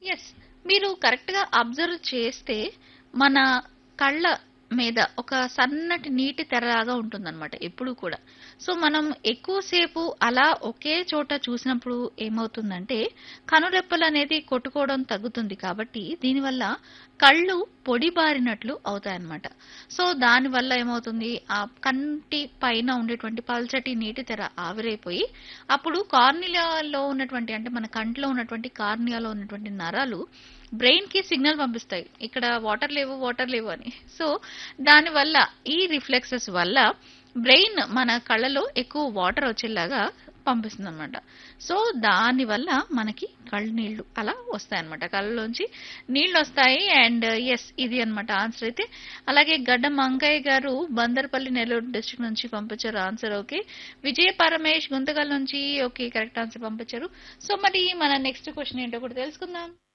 Yes. మీరు కరెక్ట్‌గా observe చేస్తే మన కళ్ళ మీద ఒక సన్నటి నీటి తెరలాగా ఉంటుందన్నమాట ఎప్పుడూ కూడా. సో, మనం ఎక్కువ సేపు అలా ఒకే చోట చూసినప్పుడు ఏమవుతుందంటే, కనురెప్పలనేది కొట్టుకోవడం తగ్గుతుంది కాబట్టి, దీనివల్ల కళ్ళు పొడిబారినట్లు అవుతాయన్నమాట. సో, దానివల్ల ఏమవుతుంది, ఆ కంటి పైన ఉండేటువంటి పల్చటి నీటి తెర ఆవిరైపోయి, అప్పుడు కార్నియాలో ఉన్నటువంటి అంటే మన కంట్లో ఉన్నటువంటి కార్నియాలో ఉన్నటువంటి నరాలు బ్రెయిన్‌కి సిగ్నల్ పంపిస్తాయి. ఇక్కడ వాటర్ లేవు, వాటర్ లేవు అని. సో, దానివల్ల ఈ రిఫ్లెక్సెస్ వల్ల బ్రెయిన్ మన కళ్ళలో ఎక్కువ వాటర్ వచ్చేలాగా పంపిస్తుందన్నమాట. సో, దానివల్ల మనకి కళ్ళు నీళ్లు అలా వస్తాయన్నమాట. కళ్ళలోంచి నీళ్లొస్తాయి అండ్ యెస్ ఇది అన్నమాట ఆన్సర్ అయితే. అలాగే గడ్డం మంకయ్య గారు బందర్పల్లి నెల్లూరు డిస్ట్రిక్ట్ నుంచి పంపించారు ఆన్సర్ ఓకే. విజయ పరమేష్ గుంతకల్ నుంచి ఓకే కరెక్ట్ ఆన్సర్ పంపించారు. సో, మరి మన నెక్స్ట్ క్వెషన్ ఏంటో కూడా తెలుసుకుందాం.